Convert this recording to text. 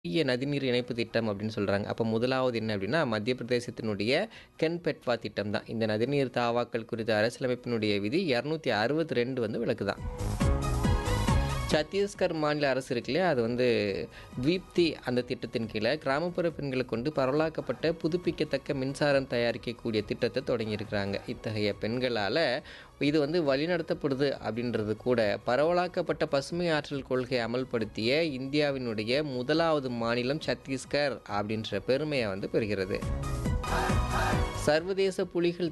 பெரிய நதிநீர் இணைப்பு திட்டம் அப்படின்னு சொல்கிறாங்க அப்போ முதலாவது என்ன அப்படின்னா மத்திய பிரதேசத்தினுடைய கென்பெட்வா திட்டம் தான் இந்த நதிநீர் தாவாக்கள் குறித்த அரசியலமைப்பினுடைய விதி இரநூத்தி அறுபத்தி ரெண்டு வந்து விளக்குதான் சத்தீஸ்கர் மாநில அரசு இருக்கு இல்லையா அது வந்து தீப்தி அந்த திட்டத்தின் கீழே கிராமப்புற பெண்களை கொண்டு பரவலாக்கப்பட்ட புதுப்பிக்கத்தக்க மின்சாரம் தயாரிக்கக்கூடிய திட்டத்தை தொடங்கியிருக்கிறாங்க இத்தகைய பெண்களால் இது வந்து வழிநடத்தப்படுது அப்படின்றது கூட பரவலாக்கப்பட்ட பசுமை ஆற்றல் கொள்கையை அமல்படுத்திய இந்தியாவினுடைய முதலாவது மாநிலம் சத்தீஸ்கர் அப்படின்ற பெருமையை வந்து பெறுகிறது சர்வதேச புலிகள்